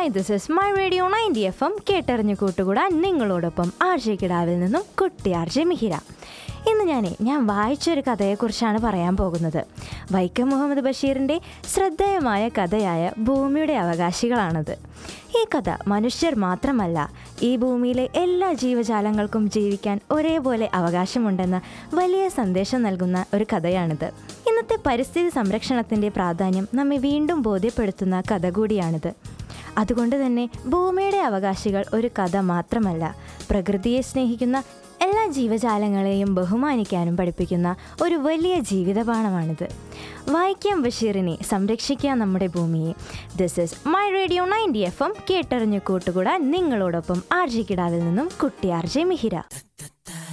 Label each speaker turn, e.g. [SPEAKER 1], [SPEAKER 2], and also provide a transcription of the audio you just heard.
[SPEAKER 1] this is my radio ninety F M കേട്ടറിഞ്ഞു കൂട്ടുകൂടാൻ നിങ്ങളോടൊപ്പം ആർ ജെ കിടാവിൽ നിന്നും കുട്ടി ആർ ജെ മിഹിര ഇന്ന് ഞാനേ ഞാൻ വായിച്ചൊരു കഥയെക്കുറിച്ചാണ് പറയാൻ പോകുന്നത് വൈക്കം മുഹമ്മദ് ബഷീറിൻ്റെ ശ്രദ്ധേയമായ കഥയായ ഭൂമിയുടെ അവകാശികളാണത് ഈ കഥ മനുഷ്യർ മാത്രമല്ല ഈ ഭൂമിയിലെ എല്ലാ ജീവജാലങ്ങൾക്കും ജീവിക്കാൻ ഒരേപോലെ അവകാശമുണ്ടെന്ന വലിയ സന്ദേശം നൽകുന്ന ഒരു കഥയാണിത് ഇന്നത്തെ പരിസ്ഥിതി സംരക്ഷണത്തിൻ്റെ പ്രാധാന്യം നമ്മെ വീണ്ടും ബോധ്യപ്പെടുത്തുന്ന കഥ കൂടിയാണിത് അതുകൊണ്ട് തന്നെ ഭൂമിയുടെ അവകാശികൾ ഒരു കഥ മാത്രമല്ല പ്രകൃതിയെ സ്നേഹിക്കുന്ന എല്ലാ ജീവജാലങ്ങളെയും ബഹുമാനിക്കാനും പഠിപ്പിക്കുന്ന ഒരു വലിയ ജീവിതപാഠമാണിത് വായിക്കാം ബഷീറിനെ സംരക്ഷിക്കുക നമ്മുടെ ഭൂമിയെ this is my radio ninety F M കേട്ടറിഞ്ഞു കൂട്ടുകൂടാൻ നിങ്ങളോടൊപ്പം ആർ ജി കിടാവിൽ നിന്നും കുട്ടി ആർ ജെ മിഹിര